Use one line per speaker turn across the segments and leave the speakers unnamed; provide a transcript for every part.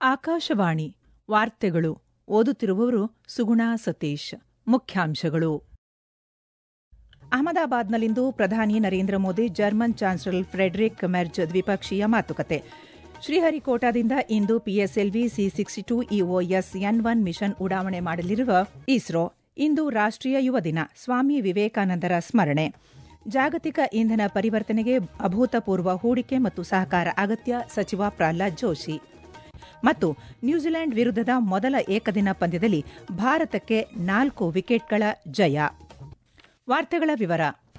ಆಕಾಶವಾಣಿ ವಾರ್ತೆಗಳು ಓದುತ್ತಿರುವವರು ಸುಗುಣಾ ಸತೀಶ್ ಮುಖ್ಯಾಂಶಗಳು ಅಹಮದಾಬಾದ್ನಲ್ಲಿಂದು ಪ್ರಧಾನಿ Narendra Modi German chancellor Friedrich Merz ದ್ವಿಪಕ್ಷೀಯ ಮಾತುಕತೆ ಶ್ರೀಹರಿಕೋಟಾದಿಂದ ಇಂದು PSLV C sixty two EOS N one mission ಉಡಾವಣೆ ಮಾಡಲಿರುವ ಇಸ್ರೋ ಇಂದು ರಾಷ್ಟೀಯ ಯುವ ದಿನ ಸ್ವಾಮಿ ವಿವೇಕಾನಂದರ ಸ್ಮರಣೆ ಜಾಗತಿಕ ಇಂಧನ ಪರಿವರ್ತನೆಗೆ ಅಭೂತಪೂರ್ವ ಹೂಡಿಕೆ ಮತ್ತು ಸಹಕಾರ ಅಗತ್ಯ ಸಚಿವ ಪ್ರಹ್ಲಾದ್ ಜೋಶಿ ಮತ್ತು ನ್ಯೂಜಿಲೆಂಡ್ ವಿರುದ್ಧದ ಮೊದಲ ಏಕದಿನ ಪಂದ್ಯದಲ್ಲಿ ಭಾರತಕ್ಕೆ ನಾಲ್ಕು ವಿಕೆಟ್ಗಳ ಜಯ ವಾರ್ತೆಗಳ ವಿವರ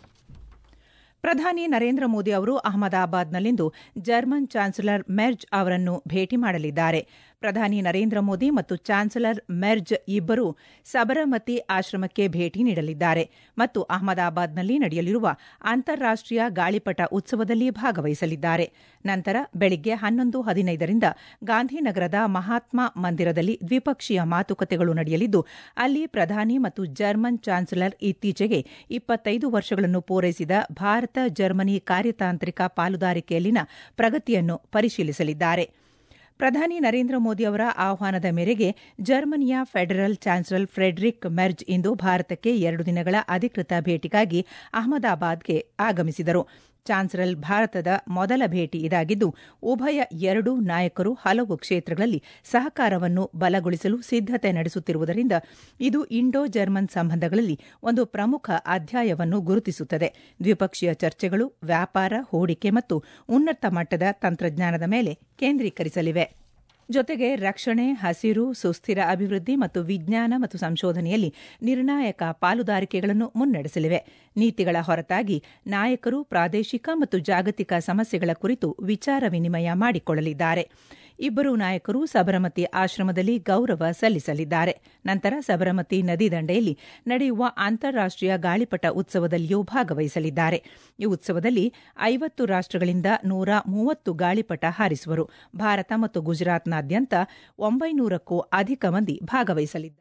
ಪ್ರಧಾನಿ ನರೇಂದ್ರ ಮೋದಿ ಅವರು ಅಹಮದಾಬಾದ್ನಲ್ಲಿಂದು ಜರ್ಮನ್ ಚಾನ್ಸಲರ್ ಮೆರ್ಜ್ ಅವರನ್ನು ಭೇಟಿ ಮಾಡಲಿದ್ದಾರೆ ಪ್ರಧಾನಿ ನರೇಂದ್ರ ಮೋದಿ ಮತ್ತು ಚಾನ್ಸಲರ್ ಮೆರ್ಜ್ ಇಬ್ಬರೂ ಸಬರಮತಿ ಆಶ್ರಮಕ್ಕೆ ಭೇಟಿ ನೀಡಲಿದ್ದಾರೆ ಮತ್ತು ಅಹಮದಾಬಾದ್ನಲ್ಲಿ ನಡೆಯಲಿರುವ ಅಂತಾರಾಷ್ಟೀಯ ಗಾಳಿಪಟ ಉತ್ಸವದಲ್ಲಿ ಭಾಗವಹಿಸಲಿದ್ದಾರೆ ನಂತರ ಬೆಳಗ್ಗೆ ಹನ್ನೊಂದು ಹದಿನೈದರಿಂದ ಗಾಂಧಿನಗರದ ಮಹಾತ್ಮ ಮಂದಿರದಲ್ಲಿ ದ್ವಿಪಕ್ಷೀಯ ಮಾತುಕತೆಗಳು ನಡೆಯಲಿದ್ದು ಅಲ್ಲಿ ಪ್ರಧಾನಿ ಮತ್ತು ಜರ್ಮನ್ ಚಾನ್ಸಲರ್ ಇತ್ತೀಚೆಗೆ ಇಪ್ಪತ್ತೈದು ವರ್ಷಗಳನ್ನು ಪೂರೈಸಿದ ಭಾರತ ಜರ್ಮನಿ ಕಾರ್ಯತಾಂತ್ರಿಕ ಪಾಲುದಾರಿಕೆಯಲ್ಲಿನ ಪ್ರಗತಿಯನ್ನು ಪರಿಶೀಲಿಸಲಿದ್ದಾರೆ ಪ್ರಧಾನಿ ನರೇಂದ್ರ ಮೋದಿ ಅವರ ಆಹ್ವಾನದ ಮೇರೆಗೆ ಜರ್ಮನಿಯ ಫೆಡರಲ್ ಚಾನ್ಸಲರ್ ಫ್ರೆಡರಿಕ್ ಮೆರ್ಜ್ ಇಂದು ಭಾರತಕ್ಕೆ ಎರಡು ದಿನಗಳ ಅಧಿಕೃತ ಭೇಟಿಗಾಗಿ ಅಹಮದಾಬಾದ್ಗೆ ಆಗಮಿಸಿದರು ಚಾನ್ಸಲರ್ ಭಾರತದ ಮೊದಲ ಭೇಟಿ ಇದಾಗಿದ್ದು ಉಭಯ ಎರಡೂ ನಾಯಕರು ಹಲವು ಕ್ಷೇತ್ರಗಳಲ್ಲಿ ಸಹಕಾರವನ್ನು ಬಲಗೊಳಿಸಲು ಸಿದ್ದತೆ ನಡೆಸುತ್ತಿರುವುದರಿಂದ ಇದು ಇಂಡೋ ಜರ್ಮನ್ ಸಂಬಂಧಗಳಲ್ಲಿ ಒಂದು ಪ್ರಮುಖ ಅಧ್ಯಾಯವನ್ನು ಗುರುತಿಸುತ್ತದೆ ದ್ವಿಪಕ್ಷೀಯ ಚರ್ಚೆಗಳು ವ್ಯಾಪಾರ ಹೂಡಿಕೆ ಮತ್ತು ಉನ್ನತ ಮಟ್ಟದ ತಂತ್ರಜ್ಞಾನದ ಮೇಲೆ ಕೇಂದ್ರೀಕರಿಸಲಿವೆ ಜೊತೆಗೆ ರಕ್ಷಣೆ ಹಸಿರು ಸುಸ್ಥಿರ ಅಭಿವೃದ್ಧಿ ಮತ್ತು ವಿಜ್ಞಾನ ಮತ್ತು ಸಂಶೋಧನೆಯಲ್ಲಿ ನಿರ್ಣಾಯಕ ಪಾಲುದಾರಿಕೆಗಳನ್ನು ಮುನ್ನಡೆಸಲಿವೆ ನೀತಿಗಳ ಹೊರತಾಗಿ ನಾಯಕರು ಪ್ರಾದೇಶಿಕ ಮತ್ತು ಜಾಗತಿಕ ಸಮಸ್ಯೆಗಳ ಕುರಿತು ವಿಚಾರ ವಿನಿಮಯ ಮಾಡಿಕೊಳ್ಳಲಿದ್ದಾರೆ ಇಬ್ಬರೂ ನಾಯಕರು ಸಬರಮತಿ ಆಶ್ರಮದಲ್ಲಿ ಗೌರವ ಸಲ್ಲಿಸಲಿದ್ದಾರೆ ನಂತರ ಸಬರಮತಿ ನದಿ ದಂಡೆಯಲ್ಲಿ ನಡೆಯುವ ಅಂತಾರಾಷ್ಟೀಯ ಗಾಳಿಪಟ ಉತ್ಸವದಲ್ಲಿಯೂ ಭಾಗವಹಿಸಲಿದ್ದಾರೆ ಈ ಉತ್ಸವದಲ್ಲಿ ಐವತ್ತು ರಾಷ್ಟಗಳಿಂದ ನೂರ ಮೂವತ್ತು ಗಾಳಿಪಟ ಹಾರಿಸುವರು ಭಾರತ ಮತ್ತು ಗುಜರಾತ್ನಾದ್ಯಂತ ಒಂಬೈನೂರಕ್ಕೂ ಅಧಿಕ ಮಂದಿ ಭಾಗವಹಿಸಲಿದ್ದಾರೆ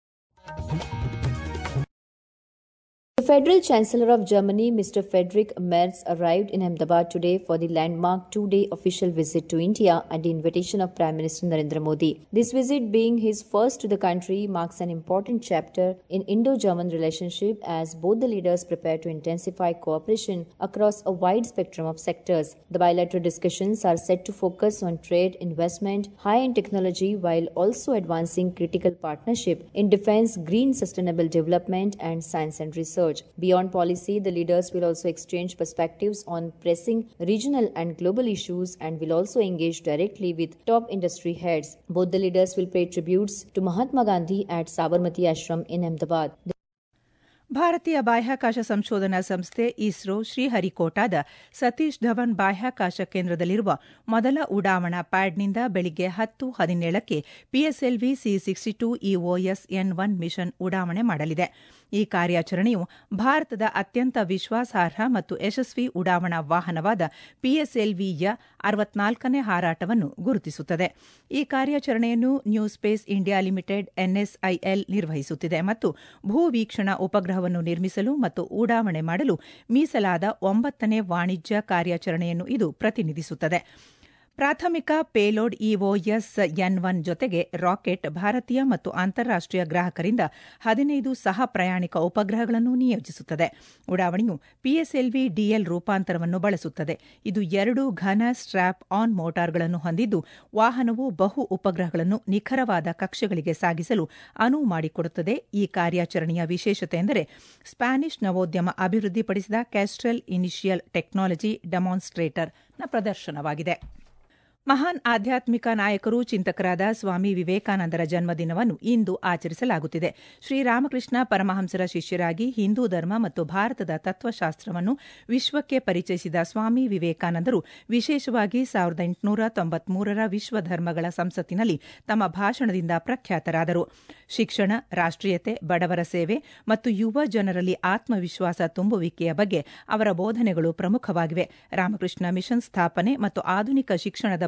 The Federal Chancellor of Germany, Mr. Friedrich Merz, arrived in Ahmedabad today for the landmark two day official visit to India at the invitation of Prime Minister Narendra Modi. This visit, being his first to the country, marks an important chapter in Indo German relationship as both the leaders prepare to intensify cooperation across a wide spectrum of sectors. The bilateral discussions are set to focus on trade, investment, high end technology, while also advancing critical partnership in defense, green sustainable development, and science and research. Beyond policy, the leaders will also exchange perspectives on pressing regional and global issues and will also engage directly with top industry heads. Both the leaders will pay tributes to Mahatma Gandhi at Sabarmati Ashram in Ahmedabad.
ಭಾರತೀಯ ಬಾಹ್ಯಾಕಾಶ ಸಂಶೋಧನಾ ಸಂಸ್ಥೆ ಇಸ್ರೋ ಶ್ರೀಹರಿಕೋಟಾದ ಸತೀಶ್ ಧವನ್ ಬಾಹ್ಯಾಕಾಶ ಕೇಂದ್ರದಲ್ಲಿರುವ ಮೊದಲ ಉಡಾವಣಾ ಪ್ಯಾಡ್ನಿಂದ ಬೆಳಗ್ಗೆ ಹತ್ತು ಹದಿನೇಳಕ್ಕೆ PSLV C sixty two EOS N one mission ಉಡಾವಣೆ ಮಾಡಲಿದೆ ಈ ಕಾರ್ಯಾಚರಣೆಯು ಭಾರತದ ಅತ್ಯಂತ ವಿಶ್ವಾಸಾರ್ಹ ಮತ್ತು ಯಶಸ್ವಿ ಉಡಾವಣಾ ವಾಹನವಾದ ಪಿಎಸ್ಎಲ್ವಿಯ ಅರವತ್ನಾಲ್ಕನೇ ಹಾರಾಟವನ್ನು ಗುರುತಿಸುತ್ತದೆ ಈ ಕಾರ್ಯಾಚರಣೆಯನ್ನು New Space India Limited NSIL ನಿರ್ವಹಿಸುತ್ತಿದೆ ಮತ್ತು ಭೂವೀಕ್ಷಣಾ ಉಪಗ್ರಹವನ್ನು ನಿರ್ಮಿಸಲು ಮತ್ತು ಉಡಾವಣೆ ಮಾಡಲು ಮೀಸಲಾದ ಒಂಬತ್ತನೇ ವಾಣಿಜ್ಯ ಕಾರ್ಯಾಚರಣೆಯನ್ನು ಇದು ಪ್ರತಿನಿಧಿಸುತ್ತದೆ ಪ್ರಾಥಮಿಕ ಪೇಲೋಡ್ ಇಒಎಸ್ ಎನ್ ಒನ್ ಜೊತೆಗೆ ರಾಕೆಟ್ ಭಾರತೀಯ ಮತ್ತು ಅಂತಾರಾಷ್ಟೀಯ ಗ್ರಾಹಕರಿಂದ ಹದಿನೈದು ಸಹ ಪ್ರಯಾಣಿಕ ಉಪಗ್ರಹಗಳನ್ನು ನಿಯೋಜಿಸುತ್ತದೆ ಉಡಾವಣೆಯು ಪಿಎಸ್ಎಲ್ವಿ ಡಿಎಲ್ ರೂಪಾಂತರವನ್ನು ಬಳಸುತ್ತದೆ ಇದು ಎರಡು ಘನ ಸ್ಟ್ರಾಪ್ ಆನ್ ಮೋಟಾರ್ಗಳನ್ನು ಹೊಂದಿದ್ದು ವಾಹನವು ಬಹು ಉಪಗ್ರಹಗಳನ್ನು ನಿಖರವಾದ ಕಕ್ಷೆಗಳಿಗೆ ಸಾಗಿಸಲು ಅನುವು ಮಾಡಿಕೊಡುತ್ತದೆ ಈ ಕಾರ್ಯಾಚರಣೆಯ ವಿಶೇಷತೆ ಎಂದರೆ ಸ್ಪ್ಯಾನಿಷ್ ನವೋದ್ಯಮ ಅಭಿವೃದ್ಧಿಪಡಿಸಿದ ಕ್ಯಾಸ್ಟ್ರೆಲ್ ಇನಿಷಿಯಲ್ ಟೆಕ್ನಾಲಜಿ ಡೆಮಾನ್ಸ್ಟ್ರೇಟರ್ನ ಪ್ರದರ್ಶನವಾಗಿದೆ ಮಹಾನ್ ಆಧ್ಯಾತ್ಮಿಕ ನಾಯಕರು ಚಿಂತಕರಾದ ಸ್ವಾಮಿ ವಿವೇಕಾನಂದರ ಜನ್ಮದಿನವನ್ನು ಇಂದು ಆಚರಿಸಲಾಗುತ್ತಿದೆ ಶ್ರೀರಾಮಕೃಷ್ಣ ಪರಮಹಂಸರ ಶಿಷ್ಯರಾಗಿ ಹಿಂದೂ ಧರ್ಮ ಮತ್ತು ಭಾರತದ ತತ್ವಶಾಸ್ತ್ರವನ್ನು ವಿಶ್ವಕ್ಕೆ ಪರಿಚಯಿಸಿದ ಸ್ವಾಮಿ ವಿವೇಕಾನಂದರು ವಿಶೇಷವಾಗಿ ಸಾವಿರದ ಎಂಟುನೂರ ತೊಂಬತ್ಮೂರರ ವಿಶ್ವ ಧರ್ಮಗಳ ಸಂಸತ್ತಿನಲ್ಲಿ ತಮ್ಮ ಭಾಷಣದಿಂದ ಪ್ರಖ್ಯಾತರಾದರು ಶಿಕ್ಷಣ ರಾಷ್ಟೀಯತೆ ಬಡವರ ಸೇವೆ ಮತ್ತು ಯುವ ಜನರಲ್ಲಿ ಆತ್ಮವಿಶ್ವಾಸ ತುಂಬುವಿಕೆಯ ಬಗ್ಗೆ ಅವರ ಬೋಧನೆಗಳು ಪ್ರಮುಖವಾಗಿವೆ ರಾಮಕೃಷ್ಣ ಮಿಷನ್ ಸ್ಥಾಪನೆ ಮತ್ತು ಆಧುನಿಕ ಶಿಕ್ಷಣದ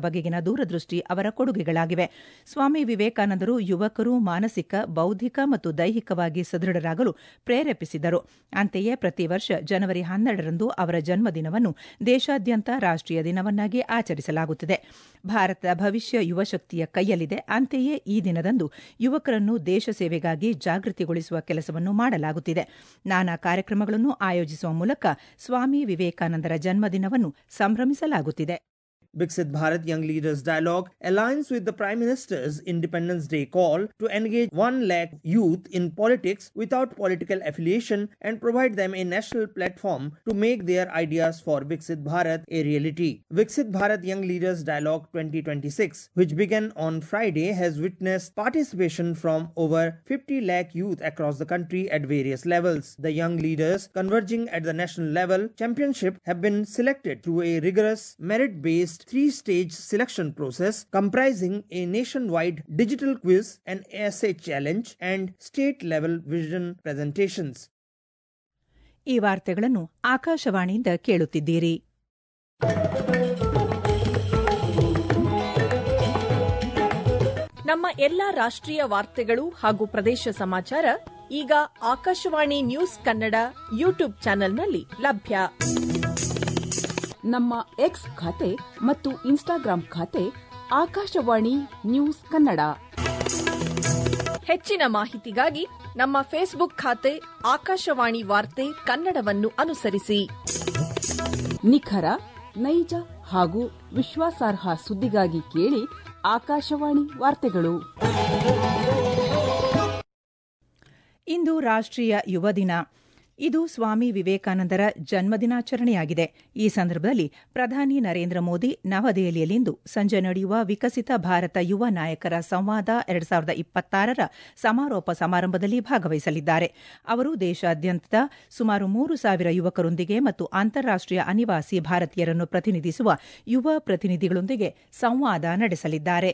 ಬಗೆಗಿನ ದೂರದೃಷ್ಟಿ ಅವರ ಕೊಡುಗೆಗಳಾಗಿವೆ ಸ್ವಾಮಿ ವಿವೇಕಾನಂದರು ಯುವಕರು ಮಾನಸಿಕ ಬೌದ್ಧಿಕ ಮತ್ತು ದೈಹಿಕವಾಗಿ ಸದೃಢರಾಗಲು ಪ್ರೇರೇಪಿಸಿದರು ಅಂತೆಯೇ ಪ್ರತಿ ವರ್ಷ ಜನವರಿ ಹನ್ನೆರಡರಂದು ಅವರ ಜನ್ಮದಿನವನ್ನು ದೇಶಾದ್ಯಂತ ರಾಷ್ಟೀಯ ದಿನವನ್ನಾಗಿ ಆಚರಿಸಲಾಗುತ್ತಿದೆ ಭಾರತದ ಭವಿಷ್ಯ ಯುವಶಕ್ತಿಯ ಕೈಯಲ್ಲಿದೆ ಅಂತೆಯೇ ಈ ದಿನದಂದು ಯುವಕರನ್ನು ದೇಶ ಸೇವೆಗಾಗಿ ಜಾಗೃತಿಗೊಳಿಸುವ ಕೆಲಸವನ್ನು ಮಾಡಲಾಗುತ್ತಿದೆ ನಾನಾ ಕಾರ್ಯಕ್ರಮಗಳನ್ನು ಆಯೋಜಿಸುವ ಮೂಲಕ ಸ್ವಾಮಿ ವಿವೇಕಾನಂದರ ಜನ್ಮದಿನವನ್ನು ಸಂಭ್ರಮಿಸಲಾಗುತ್ತಿದೆ
Viksit Bharat Young Leaders Dialogue aligns with the Prime Minister's Independence Day call to engage 1 lakh youth in politics without political affiliation and provide them a national platform to make their ideas for Viksit Bharat a reality. Viksit Bharat Young Leaders Dialogue 2026, which began on Friday, has witnessed participation from over 50 lakh youth across the country at various levels. The young leaders converging at the national level championship have been selected through a rigorous merit-based three stage selection process comprising a nationwide digital quiz, an essay challenge, and state level vision presentations.
ಈ ವಾರ್ತೆಗಳನ್ನು ಆಕಾಶವಾಣಿಯಿಂದ ಕೇಳುತ್ತಿದ್ದೀರಿ
ನಮ್ಮ ಎಲ್ಲಾ ರಾಷ್ಟ್ರೀಯ ವಾರ್ತೆಗಳು ಹಾಗೂ ಪ್ರದೇಶ ಸಮಾಚಾರ ಈಗ ಆಕಾಶವಾಣಿ ನ್ಯೂಸ್ ಕನ್ನಡ ಯೂಟ್ಯೂಬ್ ಚಾನೆಲ್ನಲ್ಲಿ ಲಭ್ಯ
ನಮ್ಮ ಎಕ್ಸ್ ಖಾತೆ ಮತ್ತು ಇನ್ಸ್ಟಾಗ್ರಾಂ ಖಾತೆ ಆಕಾಶವಾಣಿ ನ್ಯೂಸ್ ಕನ್ನಡ
ಹೆಚ್ಚಿನ ಮಾಹಿತಿಗಾಗಿ ನಮ್ಮ ಫೇಸ್ಬುಕ್ ಖಾತೆ ಆಕಾಶವಾಣಿ ವಾರ್ತೆ ಕನ್ನಡವನ್ನು ಅನುಸರಿಸಿ
ನಿಖರ ನೈಜ ಹಾಗೂ ವಿಶ್ವಾಸಾರ್ಹ ಸುದ್ದಿಗಾಗಿ ಕೇಳಿ ಆಕಾಶವಾಣಿ ವಾರ್ತೆಗಳು
ಇಂದು ರಾಷ್ಟ್ರೀಯ ಯುವ ದಿನ ಇದು ಸ್ವಾಮಿ ವಿವೇಕಾನಂದರ ಜನ್ಮದಿನಾಚರಣೆಯಾಗಿದೆ ಈ ಸಂದರ್ಭದಲ್ಲಿ ಪ್ರಧಾನಿ ನರೇಂದ್ರ ಮೋದಿ ನವದೆಹಲಿಯಲ್ಲಿಂದು ಸಂಜೆ ನಡೆಯುವ ವಿಕಸಿತ ಭಾರತ ಯುವ ನಾಯಕರ ಸಂವಾದ ಎರಡು ಸಾವಿರದ ಇಪ್ಪತ್ತಾರರ ಸಮಾರೋಪ ಸಮಾರಂಭದಲ್ಲಿ ಭಾಗವಹಿಸಲಿದ್ದಾರೆ ಅವರು ದೇಶಾದ್ಯಂತದ ಸುಮಾರು ಮೂರು ಸಾವಿರ ಯುವಕರೊಂದಿಗೆ ಮತ್ತು ಅಂತಾರಾಷ್ಟೀಯ ಅನಿವಾಸಿ ಭಾರತೀಯರನ್ನು ಪ್ರತಿನಿಧಿಸುವ ಯುವ ಪ್ರತಿನಿಧಿಗಳೊಂದಿಗೆ ಸಂವಾದ ನಡೆಸಲಿದ್ದಾರೆ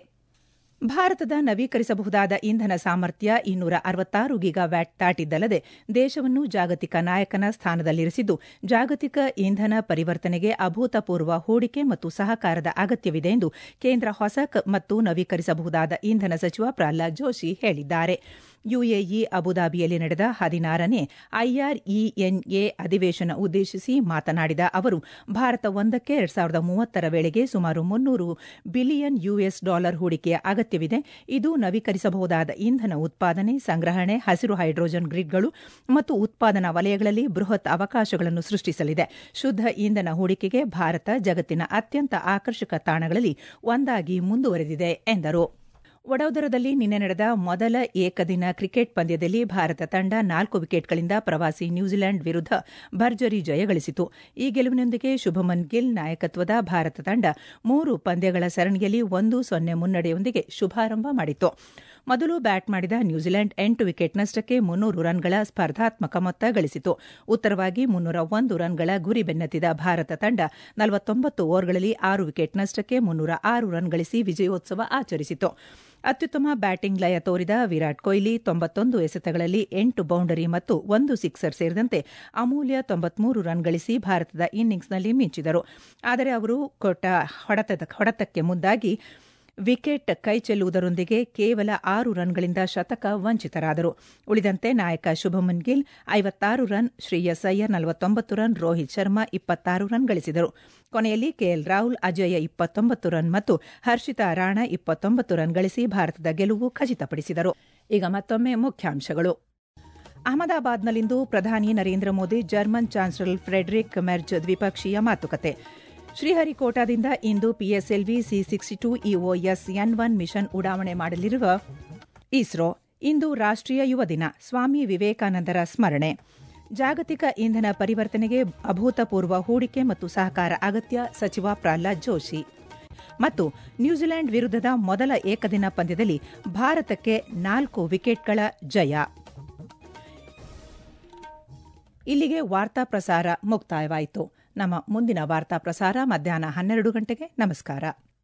ಭಾರತದ ನವೀಕರಿಸಬಹುದಾದ ಇಂಧನ ಸಾಮರ್ಥ್ಯ ಇನ್ನೂರ ಅರವತ್ತಾರು ಗಿಗಾವ್ಯಾಟ್ ದಾಟಿದ್ದಲ್ಲದೆ ದೇಶವನ್ನು ಜಾಗತಿಕ ನಾಯಕನ ಸ್ಥಾನದಲ್ಲಿರಿಸಿದ್ದು ಜಾಗತಿಕ ಇಂಧನ ಪರಿವರ್ತನೆಗೆ ಅಭೂತಪೂರ್ವ ಹೂಡಿಕೆ ಮತ್ತು ಸಹಕಾರದ ಅಗತ್ಯವಿದೆ ಎಂದು ಕೇಂದ್ರ ಹೊಸ ಮತ್ತು ನವೀಕರಿಸಬಹುದಾದ ಇಂಧನ ಸಚಿವ ಪ್ರಹ್ಲಾದ್ ಜೋಶಿ ಹೇಳಿದ್ದಾರೆ ಯುಎಇ ಅಬುದಾಬಿಯಲ್ಲಿ ನಡೆದ ಹದಿನಾರನೇ ಐಆರ್ಇಎನ್ಎ ಅಧಿವೇಶನ ಉದ್ದೇಶಿಸಿ ಮಾತನಾಡಿದ ಅವರು ಭಾರತ ಒಂದಕ್ಕೆ ಎರಡ್ ಸಾವಿರದ ಮೂವತ್ತರ ವೇಳೆಗೆ ಸುಮಾರು ಮುನ್ನೂರು ಬಿಲಿಯನ್ ಯುಎಸ್ ಡಾಲರ್ ಹೂಡಿಕೆಯ ಅಗತ್ಯವಿದೆ ಇದು ನವೀಕರಿಸಬಹುದಾದ ಇಂಧನ ಉತ್ಪಾದನೆ ಸಂಗ್ರಹಣೆ ಹಸಿರು ಹೈಡ್ರೋಜನ್ ಗ್ರಿಡ್ಗಳು ಮತ್ತು ಉತ್ಪಾದನಾ ವಲಯಗಳಲ್ಲಿ ಬೃಹತ್ ಅವಕಾಶಗಳನ್ನು ಸೃಷ್ಟಿಸಲಿದೆ ಶುದ್ದ ಇಂಧನ ಹೂಡಿಕೆಗೆ ಭಾರತ ಜಗತ್ತಿನ ಅತ್ಯಂತ ಆಕರ್ಷಕ ತಾಣಗಳಲ್ಲಿ ಒಂದಾಗಿ ಮುಂದುವರೆದಿದೆ ಎಂದರು ವಡೋದರದಲ್ಲಿ ನಿನ್ನೆ ನಡೆದ ಮೊದಲ ಏಕದಿನ ಕ್ರಿಕೆಟ್ ಪಂದ್ಯದಲ್ಲಿ ಭಾರತ ತಂಡ ನಾಲ್ಕು ವಿಕೆಟ್ಗಳಿಂದ ಪ್ರವಾಸಿ ನ್ಯೂಜಿಲೆಂಡ್ ವಿರುದ್ಧ ಭರ್ಜರಿ ಜಯಗಳಿಸಿತು ಈ ಗೆಲುವಿನೊಂದಿಗೆ ಶುಭಮನ್ ಗಿಲ್ ನಾಯಕತ್ವದ ಭಾರತ ತಂಡ ಮೂರು ಪಂದ್ಯಗಳ ಸರಣಿಯಲ್ಲಿ ಒಂದು ಸೊನ್ನೆ ಮುನ್ನಡೆಯೊಂದಿಗೆ ಶುಭಾರಂಭ ಮಾಡಿತು ಮೊದಲು ಬ್ಯಾಟ್ ಮಾಡಿದ ನ್ಯೂಜಿಲೆಂಡ್ ಎಂಟು ವಿಕೆಟ್ ನಷ್ಟಕ್ಕೆ ಮುನ್ನೂರು ರನ್ಗಳ ಸ್ಪರ್ಧಾತ್ಮಕ ಮೊತ್ತ ಗಳಿಸಿತು ಉತ್ತರವಾಗಿ ಮುನ್ನೂರ ಒಂದು ರನ್ಗಳ ಗುರಿ ಬೆನ್ನತ್ತಿದ ಭಾರತ ತಂಡ ನಲವತ್ತೊಂಬತ್ತು ಓವರ್ಗಳಲ್ಲಿ ಆರು ವಿಕೆಟ್ ನಷ್ಟಕ್ಕೆ ಮುನ್ನೂರ ಆರು ರನ್ ಗಳಿಸಿ ವಿಜಯೋತ್ಸವ ಆಚರಿಸಿತು ಅತ್ಯುತ್ತಮ ಬ್ಯಾಟಿಂಗ್ ಲಯ ತೋರಿದ ವಿರಾಟ್ ಕೊಹ್ಲಿ ತೊಂಬತ್ತೊಂದು ಎಸೆತಗಳಲ್ಲಿ ಎಂಟು ಬೌಂಡರಿ ಮತ್ತು ಒಂದು ಸಿಕ್ಸರ್ ಸೇರಿದಂತೆ ಅಮೂಲ್ಯ ತೊಂಬತ್ಮೂರು ರನ್ ಗಳಿಸಿ ಭಾರತದ ಇನ್ನಿಂಗ್ಸ್ನಲ್ಲಿ ಮಿಂಚಿದರು ಆದರೆ ಅವರು ಕೊಟ್ಟ ಹೊಡೆತಕ್ಕೆ ಮುಂದಾಗಿ ವಿಕೆಟ್ ಕೈಚೆಲ್ಲುವುದರೊಂದಿಗೆ ಕೇವಲ ಆರು ರನ್ಗಳಿಂದ ಶತಕ ವಂಚಿತರಾದರು ಉಳಿದಂತೆ ನಾಯಕ ಶುಭಮನ್ ಗಿಲ್ ಐವತ್ತಾರು ರನ್ ಶ್ರೇಯಸ್ ಅಯ್ಯರ್ ನಲವತ್ತೊಂಬತ್ತು ರನ್ ರೋಹಿತ್ ಶರ್ಮಾ ಇಪ್ಪತ್ತಾರು ರನ್ ಗಳಿಸಿದರು ಕೊನೆಯಲ್ಲಿ ಕೆಎಲ್ ರಾಹುಲ್ ಅಜಯ ಇಪ್ಪತ್ತೊಂಬತ್ತು ರನ್ ಮತ್ತು ಹರ್ಷಿತಾ ರಾಣಾ ಇಪ್ಪತ್ತೊಂಬತ್ತು ರನ್ ಗಳಿಸಿ ಭಾರತದ ಗೆಲುವು ಖಚಿತಪಡಿಸಿದರು ಈಗ ಮತ್ತೊಮ್ಮೆ ಮುಖ್ಯಾಂಶಗಳು ಅಹಮದಾಬಾದ್ನಲ್ಲಿಂದು ಪ್ರಧಾನಿ Narendra Modi German chancellor Friedrich Merz ದ್ವಿಪಕ್ಷೀಯ ಮಾತುಕತೆ ಶ್ರೀಹರಿಕೋಟಾದಿಂದ ಇಂದು PSLV C sixty two EOS N one mission ಉಡಾವಣೆ ಮಾಡಲಿರುವ ಇಸ್ರೋ ಇಂದು ರಾಷ್ಟ್ರೀಯ ಯುವ ದಿನ ಸ್ವಾಮಿ ವಿವೇಕಾನಂದರ ಸ್ಮರಣೆ ಜಾಗತಿಕ ಇಂಧನ ಪರಿವರ್ತನೆಗೆ ಅಭೂತಪೂರ್ವ ಹೂಡಿಕೆ ಮತ್ತು ಸಹಕಾರ ಅಗತ್ಯ ಸಚಿವ ಪ್ರಹ್ಲಾದ್ ಜೋಶಿ ಮತ್ತು ನ್ಯೂಜಿಲೆಂಡ್ ವಿರುದ್ಧದ ಮೊದಲ ಏಕದಿನ ಪಂದ್ಯದಲ್ಲಿ ಭಾರತಕ್ಕೆ ನಾಲ್ಕು ವಿಕೆಟ್ಗಳ ಜಯ ಇಲ್ಲಿಗೆ ವಾರ್ತಾ ಪ್ರಸಾರ ಮುಕ್ತಾಯವಾಯಿತು ನಮ್ಮ ಮುಂದಿನ ವಾರ್ತಾ ಪ್ರಸಾರ ಮಧ್ಯಾಹ್ನ ಹನ್ನೆರಡು ಗಂಟೆಗೆ ನಮಸ್ಕಾರ